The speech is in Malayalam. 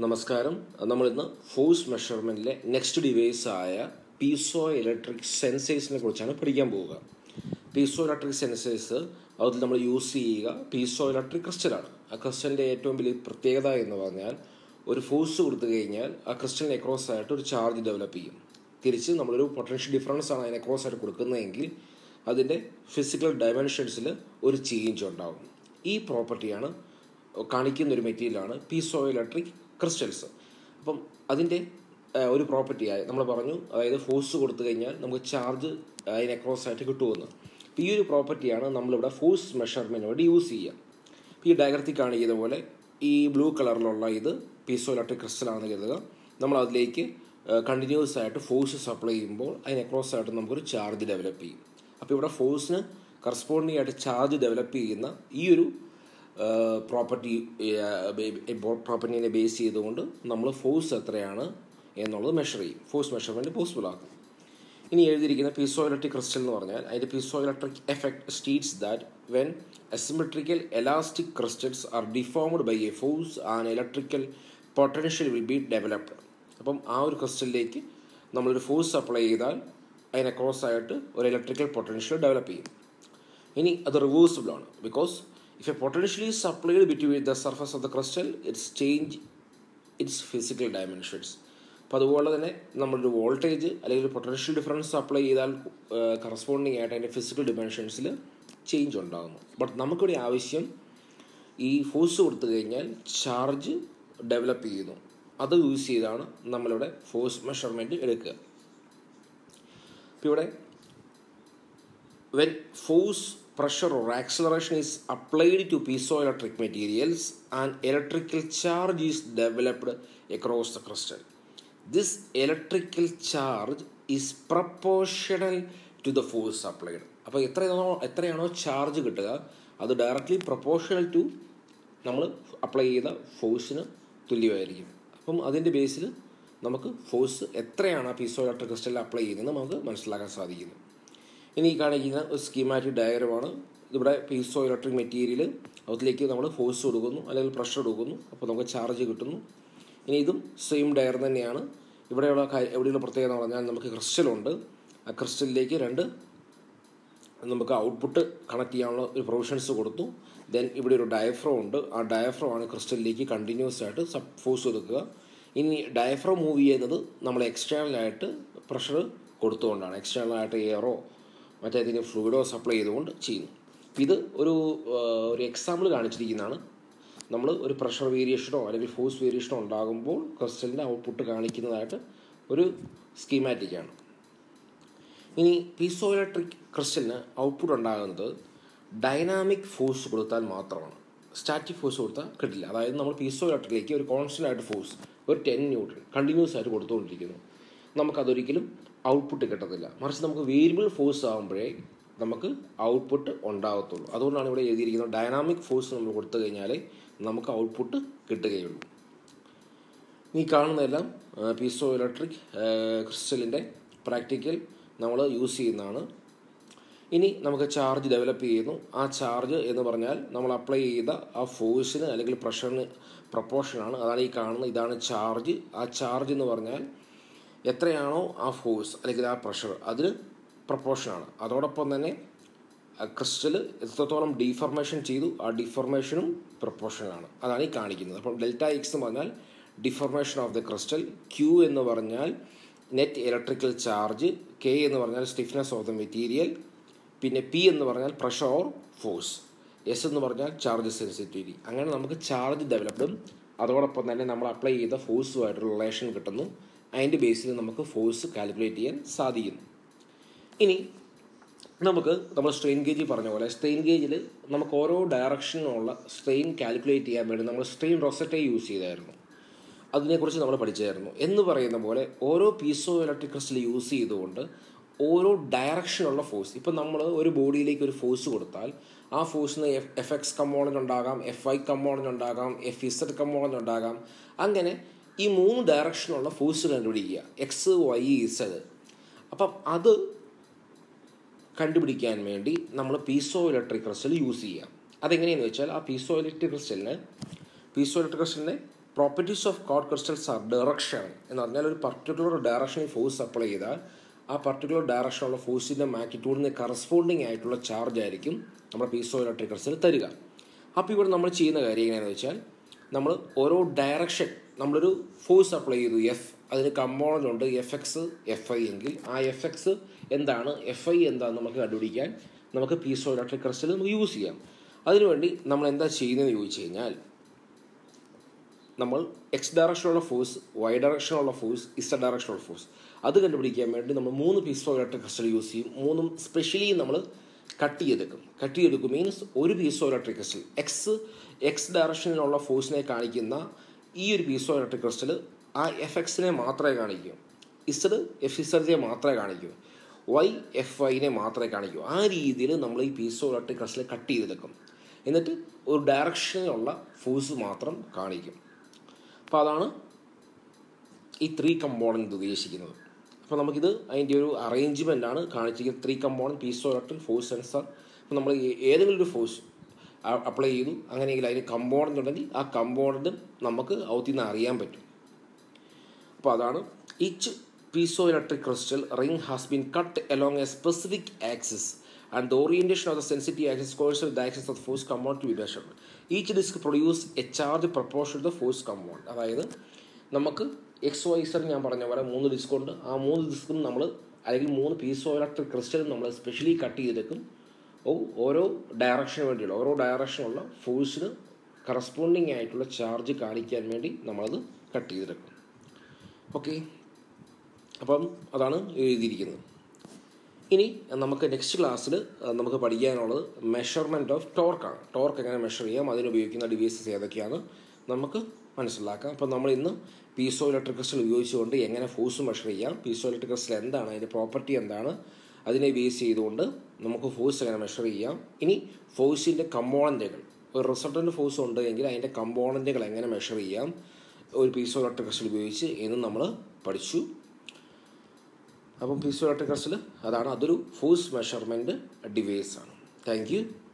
നമസ്കാരം നമ്മളിന്ന് ഫോഴ്സ് മെഷർമെൻറ്റിലെ നെക്സ്റ്റ് ഡിവൈസ് ആയ പീസോ ഇലക്ട്രിക് സെൻസേഴ്സിനെ കുറിച്ചാണ് പഠിക്കാൻ പോവുക പീസോ ഇലക്ട്രിക് സെൻസേഴ്സ് അതിൽ നമ്മൾ യൂസ് ചെയ്യുക പീസോ ഇലക്ട്രിക് ക്രിസ്റ്റലാണ് ആ ക്രിസ്റ്റലിൻ്റെ ഏറ്റവും വലിയ പ്രത്യേകത എന്ന് പറഞ്ഞാൽ ഒരു ഫോഴ്സ് കൊടുത്തു കഴിഞ്ഞാൽ ആ ക്രിസ്റ്റലിന് എക്രോസ് ആയിട്ട് ഒരു ചാർജ് ഡെവലപ്പ് ചെയ്യും തിരിച്ച് നമ്മളൊരു പൊട്ടൻഷ്യൽ ഡിഫറൻസ് ആണ് അതിന് എക്രോസ് ആയിട്ട് കൊടുക്കുന്നതെങ്കിൽ അതിൻ്റെ ഫിസിക്കൽ ഡയമെൻഷൻസിൽ ഒരു ചേഞ്ച് ഉണ്ടാകും ഈ പ്രോപ്പർട്ടിയാണ് കാണിക്കുന്ന ഒരു മെറ്റീരിയലാണ് പീസോ ഇലക്ട്രിക് ക്രിസ്റ്റൽസ് അപ്പം അതിൻ്റെ ഒരു പ്രോപ്പർട്ടിയായ നമ്മൾ പറഞ്ഞു അതായത് ഫോഴ്സ് കൊടുത്തു കഴിഞ്ഞാൽ നമുക്ക് ചാർജ് അതിന് അക്രോസ് ആയിട്ട് കിട്ടുമെന്ന് അപ്പോൾ ഈ ഒരു പ്രോപ്പർട്ടിയാണ് നമ്മളിവിടെ ഫോഴ്സ് മെഷർമെൻറ്റിന് വേണ്ടി യൂസ് ചെയ്യുക ഇപ്പോൾ ഈ ഡയഗ്രത്തിൽ കാണിക്കുന്ന പോലെ ഈ ബ്ലൂ കളറിലുള്ള ഇത് പീസോ ഇലക്ട്രിക് ക്രിസ്റ്റലാണെന്ന് കരുതുക നമ്മൾ അതിലേക്ക് കണ്ടിന്യൂസ് ആയിട്ട് ഫോഴ്സ് സപ്ലൈ ചെയ്യുമ്പോൾ അതിന് അക്രോസ് ആയിട്ട് നമുക്കൊരു ചാർജ് ഡെവലപ്പ് ചെയ്യും അപ്പോൾ ഇവിടെ ഫോഴ്സിന് കറസ്പോണ്ടിങ് ആയിട്ട് ചാർജ് ഡെവലപ്പ് ചെയ്യുന്ന ഈ ഒരു പ്രോപ്പർട്ടി പ്രോപ്പർട്ടീനെ ബേസ് ചെയ്തുകൊണ്ട് നമ്മൾ ഫോഴ്സ് എത്രയാണ് എന്നുള്ളത് മെഷർ ചെയ്യും ഫോഴ്സ് മെഷർമെൻറ്റ് പോസിബിൾ ആക്കും ഇനി എഴുതിയിരിക്കുന്ന പീസോ ഇലക്ട്രിക് ക്രിസ്റ്റൽ എന്ന് പറഞ്ഞാൽ അതിൻ്റെ piezo electric effect states that when asymmetrical elastic crystals are deformed by a force and electrical potential will be developed അപ്പം ആ ഒരു ക്രിസ്റ്റലിലേക്ക് നമ്മളൊരു ഫോഴ്സ് അപ്ലൈ ചെയ്താൽ അതിന് അക്രോസ് ആയിട്ട് ഒരു ഇലക്ട്രിക്കൽ പൊട്ടൻഷ്യൽ ഡെവലപ്പ് ചെയ്യും ഇനി അത് റിവേഴ്സിബിൾ ആണ് because if a potentially supplied between the surface of the crystal it's change its physical dimensions അപ്പോൾ അതുപോലെ തന്നെ നമ്മളൊരു വോൾട്ടേജ് അല്ലെങ്കിൽ ഒരു പൊട്ടൻഷ്യൽ ഡിഫറൻസ് അപ്ലൈ ചെയ്താൽ കറസ്പോണ്ടിങ് ആയിട്ട് അതിൻ്റെ ഫിസിക്കൽ ഡിമെൻഷൻസിൽ ചേഞ്ച് ഉണ്ടാകുന്നു ബട്ട് നമുക്കിവിടെ ആവശ്യം ഈ ഫോഴ്സ് കൊടുത്തു കഴിഞ്ഞാൽ ചാർജ് ഡെവലപ്പ് ചെയ്യുന്നു അത് യൂസ് ചെയ്താണ് നമ്മളിവിടെ ഫോഴ്സ് മെഷർമെൻറ്റ് എടുക്കുക ഇപ്പോൾ ഇവിടെ when force pressure or acceleration is applied to piezoelectric materials and electrical charge is developed across the crystal. This electrical charge is proportional to the force applied. അപ്പോൾ എത്രയാണോ എത്രയാണോ ചാർജ് കിട്ടുക അത് ഡയറക്റ്റ്ലി പ്രൊപ്പോർഷണൽ ടു നമ്മൾ അപ്ലൈ ചെയ്ത ഫോഴ്സിന് തുല്യമായിരിക്കും അപ്പം അതിൻ്റെ ബേസിൽ നമുക്ക് ഫോഴ്സ് എത്രയാണ് ആ പീസോ ഇലക്ട്രിക് ക്രിസ്റ്റലിൽ അപ്ലൈ ചെയ്യുന്നത് നമുക്ക് മനസ്സിലാക്കാൻ സാധിക്കുന്നു ഇനി ഈ കാണിക്കുന്ന ഒരു സ്കീമാറ്റിക് ഡയഗ്രമാണ് ഇവിടെ പീസോ ഇലക്ട്രിക് മെറ്റീരിയൽ അതിലേക്ക് നമ്മൾ ഫോഴ്സ് കൊടുക്കുന്നു അല്ലെങ്കിൽ പ്രഷർ കൊടുക്കുന്നു അപ്പോൾ നമുക്ക് ചാർജ് കിട്ടുന്നു ഇനി ഇതും സെയിം ഡയർ തന്നെയാണ് ഇവിടെയുള്ള എവിടെയുള്ള പ്രത്യേകത എന്ന് പറഞ്ഞാൽ നമുക്ക് ക്രിസ്റ്റലുണ്ട് ആ ക്രിസ്റ്റലിലേക്ക് രണ്ട് നമുക്ക് ഔട്ട്പുട്ട് കണക്ട് ചെയ്യാനുള്ള ഒരു പ്രൊവിഷൻസ് കൊടുത്തു ദെൻ ഇവിടെ ഒരു ഡയഫ്രോ ഉണ്ട് ആ ഡയഫ്രോ ആണ് ക്രിസ്റ്റലിലേക്ക് കണ്ടിന്യൂസ് ആയിട്ട് സബ് ഫോഴ്സ് കൊടുക്കുക ഇനി ഡയഫ്രോ മൂവ് ചെയ്യുന്നത് നമ്മൾ എക്സ്റ്റേണലായിട്ട് പ്രഷർ കൊടുത്തുകൊണ്ടാണ് എക്സ്റ്റേണലായിട്ട് എയറോ മറ്റേതെങ്കിലും ഫ്ലൂയിഡോ സപ്ലൈ ചെയ്തുകൊണ്ട് ചെയ്യുന്നു ഇത് ഒരു ഒരു എക്സാമ്പിൾ കാണിച്ചിരിക്കുന്നതാണ് നമ്മൾ ഒരു പ്രഷർ വേരിയേഷനോ അല്ലെങ്കിൽ ഫോഴ്സ് വേരിയേഷനോ ഉണ്ടാകുമ്പോൾ ക്രിസ്റ്റലിൻ്റെ ഔട്ട്പുട്ട് കാണിക്കുന്നതായിട്ട് ഒരു സ്കീമാറ്റിക്കാണ് ഇനി പീസോ ഇലക്ട്രിക് ക്രിസ്റ്റലിന് ഔട്ട്പുട്ട് ഉണ്ടാകുന്നത് ഡൈനാമിക് ഫോഴ്സ് കൊടുത്താൽ മാത്രമാണ് സ്റ്റാറ്റിക് ഫോഴ്സ് കൊടുത്താൽ കിട്ടില്ല അതായത് നമ്മൾ പീസോ ഇലക്ട്രിക്കിലേക്ക് ഒരു കോൺസ്റ്റൻ്റ് ആയിട്ട് ഫോഴ്സ് ഒരു ടെൻ ന്യൂട്രൺ കണ്ടിന്യൂസ് ആയിട്ട് കൊടുത്തുകൊണ്ടിരിക്കുന്നു നമുക്കതൊരിക്കലും ഔട്ട്പുട്ട് കിട്ടത്തില്ല മറിച്ച് നമുക്ക് വേരിയബിൾ ഫോഴ്സ് ആകുമ്പോഴേ നമുക്ക് ഔട്ട്പുട്ട് ഉണ്ടാകത്തുള്ളൂ അതുകൊണ്ടാണ് ഇവിടെ എഴുതിയിരിക്കുന്നത് ഡൈനാമിക് ഫോഴ്സ് നമ്മൾ കൊടുത്തു കഴിഞ്ഞാൽ നമുക്ക് ഔട്ട്പുട്ട് കിട്ടുകയുള്ളൂ ഈ കാണുന്നതെല്ലാം പീസോ ഇലക്ട്രിക് ക്രിസ്റ്റലിൻ്റെ പ്രാക്ടിക്കൽ നമ്മൾ യൂസ് ചെയ്യുന്നതാണ് ഇനി നമുക്ക് ചാർജ് ഡെവലപ്പ് ചെയ്യുന്നു ആ ചാർജ് എന്ന് പറഞ്ഞാൽ നമ്മൾ അപ്ലൈ ചെയ്ത ആ ഫോഴ്സിന് അല്ലെങ്കിൽ പ്രഷറിന് പ്രപ്പോർഷനാണ് അതാണ് ഈ കാണുന്നത് ഇതാണ് ചാർജ് ആ ചാർജ് എന്ന് പറഞ്ഞാൽ എത്രയാണോ ആ ഫോഴ്സ് അല്ലെങ്കിൽ ആ പ്രഷർ അതിന് പ്രപ്പോർഷനാണ് അതോടൊപ്പം തന്നെ ക്രിസ്റ്റൽ എത്രത്തോളം ഡീഫർമേഷൻ ചെയ്തു ആ ഡിഫർമേഷനും പ്രപ്പോർഷനാണ് അതാണ് ഈ കാണിക്കുന്നത് അപ്പം ഡെൽറ്റ എക്സ് എന്ന് പറഞ്ഞാൽ deformation of the crystal Q എന്ന് പറഞ്ഞാൽ നെറ്റ് ഇലക്ട്രിക്കൽ ചാർജ് കെ എന്ന് പറഞ്ഞാൽ സ്റ്റിഫ്നെസ് ഓഫ് ദ മെറ്റീരിയൽ പിന്നെ പി എന്ന് പറഞ്ഞാൽ പ്രഷർ ഓർ ഫോഴ്സ് എസ് എന്ന് പറഞ്ഞാൽ ചാർജ് സെൻസിറ്റിവിറ്റി അങ്ങനെ നമുക്ക് ചാർജ് ഡെവലപ്ഡും അതോടൊപ്പം തന്നെ നമ്മൾ അപ്ലൈ ചെയ്ത ഫോഴ്സുമായിട്ട് റിലേഷൻ കിട്ടുന്നു അതിൻ്റെ ബേസിൽ നമുക്ക് ഫോഴ്സ് കാൽക്കുലേറ്റ് ചെയ്യാൻ സാധിക്കുന്നു ഇനി നമുക്ക് നമ്മൾ സ്ട്രെയിൻ ഗേജ് പറഞ്ഞ പോലെ സ്ട്രെയിൻ ഗേജിൽ നമുക്ക് ഓരോ ഡയറക്ഷനിലുള്ള സ്ട്രെയിൻ കാൽക്കുലേറ്റ് ചെയ്യാൻ വേണ്ടി നമ്മൾ സ്ട്രെയിൻ റൊസറ്റെ യൂസ് ചെയ്തായിരുന്നു അതിനെക്കുറിച്ച് നമ്മൾ പഠിച്ചായിരുന്നു എന്ന് പറയുന്ന പോലെ ഓരോ പീസോ ഇലക്ട്രിക് ക്രിസ്റ്റൽ യൂസ് ചെയ്തുകൊണ്ട് ഓരോ ഡയറക്ഷനുള്ള ഫോഴ്സ് ഇപ്പം നമ്മൾ ഒരു ബോഡിയിലേക്ക് ഒരു ഫോഴ്സ് കൊടുത്താൽ ആ ഫോഴ്സിന് എഫ് എഫ് എക്സ് കമ്പോണൻ്റ് ഉണ്ടാകാം എഫ് ഐ കമ്പോണൻ്റ് ഉണ്ടാകാം എഫ് ഇസഡ് കമ്പോണൻ്റ് ഉണ്ടാകാം അങ്ങനെ ഈ മൂന്ന് ഡയറക്ഷനുള്ള ഫോഴ്സ് കണ്ടുപിടിക്കുക എക്സ് വൈ ഇസഡ് അപ്പം അത് കണ്ടുപിടിക്കാൻ വേണ്ടി നമ്മൾ പീസോ ഇലക്ട്രിക് ക്രിസ്റ്റൽ യൂസ് ചെയ്യാം അതെങ്ങനെയെന്ന് വെച്ചാൽ ആ പീസോ ഇലക്ട്രിക് ക്രിസ്റ്റലിന് പീസോ ഇലക്ട്രിക് ക്രിസ്റ്റലിനെ properties of quartz crystals are direction എന്ന് പറഞ്ഞാൽ ഒരു പർട്ടിക്കുലർ ഡയറക്ഷനിൽ ഫോഴ്സ് അപ്ലൈ ചെയ്താൽ ആ പർട്ടിക്കുലർ ഡയറക്ഷനുള്ള ഫോഴ്സിൻ്റെ മാഗ്നിറ്റ്യൂഡിന് കറസ്പോണ്ടിങ് ആയിട്ടുള്ള ചാർജ് ആയിരിക്കും നമ്മുടെ പീസോ ഇലക്ട്രിക് ക്രിസ്റ്റൽ തരിക അപ്പോൾ ഇവിടെ നമ്മൾ ചെയ്യുന്ന കാര്യം എങ്ങനെയാണെന്ന് വെച്ചാൽ നമ്മൾ ഓരോ ഡയറക്ഷൻ നമ്മളൊരു ഫോഴ്സ് അപ്ലൈ ചെയ്തു എഫ് അതിന് കമ്പോണൻ്റ് ഉണ്ട് എഫ് എക്സ് എഫ് ഐ എങ്കിൽ ആ എഫ് എക്സ് എന്താണ് എഫ് ഐ എന്താണെന്ന് നമുക്ക് കണ്ടുപിടിക്കാൻ നമുക്ക് പീസോ ഇലക്ട്രിക് ക്രിസ്റ്റൽ നമുക്ക് യൂസ് ചെയ്യാം അതിനുവേണ്ടി നമ്മൾ എന്താ ചെയ്യുന്നതെന്ന് ചോദിച്ചു കഴിഞ്ഞാൽ നമ്മൾ എക്സ് ഡയറക്ഷനുള്ള ഫോഴ്സ് വൈ ഡയറക്ഷനുള്ള ഫോഴ്സ് ഇസ ഡയറക്ഷനുള്ള ഫോഴ്സ് അത് കണ്ടുപിടിക്കാൻ വേണ്ടി നമ്മൾ മൂന്ന് piece of electric crystal use ചെയ്യും മൂന്നും സ്പെഷ്യലി നമ്മൾ കട്ട് ചെയ്തെടുക്കും കട്ട് ചെയ്തെടുക്കും മീൻസ് ഒരു piece of electric crystal X X ഡയറക്ഷനിലുള്ള ഫോഴ്സിനെ കാണിക്കുന്ന ഈ ഒരു പീസ് ഓഫ് ഇലക്ട്രിക് ക്രിസ്റ്റൽ ആ എഫ് എക്സിനെ മാത്രമേ കാണിക്കൂ ഇസഡ് എഫ് ഇസഡിനെ മാത്രമേ കാണിക്കൂ വൈ എഫ് ഐനെ മാത്രമേ കാണിക്കൂ ആ രീതിയിൽ നമ്മൾ ഈ piece of electric crystal cut ചെയ്തെടുക്കും എന്നിട്ട് ഒരു ഡയറക്ഷനിലുള്ള ഫോഴ്സ് മാത്രം കാണിക്കും അപ്പോൾ അതാണ് ഈ ത്രീ കമ്പോണൻറ്റ് ഉദ്ദേശിക്കുന്നത് അപ്പോൾ നമുക്കിത് അതിൻ്റെ ഒരു അറേഞ്ച്മെൻ്റ് ആണ് കാണിച്ചിരിക്കുന്നത് three component piezo electric force sensor അപ്പോൾ നമ്മൾ ഏതെങ്കിലും ഒരു ഫോഴ്സ് അപ്ലൈ ചെയ്തു അങ്ങനെയെങ്കിൽ അതിന് കമ്പോണൻ്റ് ഉണ്ടെങ്കിൽ ആ കമ്പോണൻറ്റും നമുക്ക് ഔത്തിൽ നിന്ന് അറിയാൻ പറ്റും അപ്പോൾ അതാണ് each piezo electric crystal ring has been cut along a specific axis and the orientation of the sensitive axis coincides with the axis of the force component to be measured. Each disk produce a charge proportional to the force component. അതായത് നമുക്ക് എക്സ് വൈ സെഡ് ഞാൻ പറഞ്ഞ പോലെ മൂന്ന് ഡിസ്ക് ഉണ്ട് ആ മൂന്ന് ഡിസ്കും നമ്മൾ അല്ലെങ്കിൽ മൂന്ന് പീസോ ഇലക്ട്രിക് ക്രിസ്റ്റലും നമ്മൾ സ്പെഷ്യലി കട്ട് ചെയ്തെടുക്കും ഓ ഓരോ ഡയറക്ഷന് വേണ്ടിയുള്ള ഓരോ ഡയറക്ഷനുള്ള ഫോഴ്സിന് കറസ്പോണ്ടിങ് ആയിട്ടുള്ള ചാർജ് കാണിക്കാൻ വേണ്ടി നമ്മളത് കട്ട് ചെയ്തെടുക്കും ഓക്കെ അപ്പം അതാണ് എഴുതിയിരിക്കുന്നത് ഇനി നമുക്ക് നെക്സ്റ്റ് ക്ലാസ്സിൽ നമുക്ക് പഠിക്കാനുള്ളത് മെഷർമെൻറ്റ് ഓഫ് ടോർക്കാണ് ടോർക്ക് എങ്ങനെ മെഷർ ചെയ്യാം അതിനുപയോഗിക്കുന്ന ഡിവൈസസ് ഏതൊക്കെയാണ് നമുക്ക് മനസ്സിലാക്കാം അപ്പോൾ നമ്മൾ ഇന്ന് പീസോ ഇലക്ട്രിക് ക്രിസ്റ്റൽ ഉപയോഗിച്ചുകൊണ്ട് എങ്ങനെ ഫോഴ്സ് മെഷർ ചെയ്യാം പീസോ ഇലക്ട്രിക് ക്രിസ്റ്റൽ എന്താണ് അതിൻ്റെ പ്രോപ്പർട്ടി എന്താണ് അതിനെ ബേസ് ചെയ്തുകൊണ്ട് നമുക്ക് ഫോഴ്സ് എങ്ങനെ മെഷർ ചെയ്യാം ഇനി ഫോഴ്സിൻ്റെ കമ്പോണൻറ്റുകൾ ഒരു റിസൾട്ടൻ്റ് ഫോഴ്സ് ഉണ്ട് എങ്കിൽ അതിൻ്റെ കമ്പോണൻറ്റുകൾ എങ്ങനെ മെഷർ ചെയ്യാം ഒരു പീസോ ഇലക്ട്രിക് ക്രിസ്റ്റൽ ഉപയോഗിച്ച് എന്ന് നമ്മൾ പഠിച്ചു അപ്പം പീസോ ഇലക്ട്രിക് ക്രിസ്റ്റൽ അതാണ് അതൊരു ഫോഴ്സ് മെഷർമെൻറ്റ് ഡിവൈസ് ആണ് താങ്ക് യു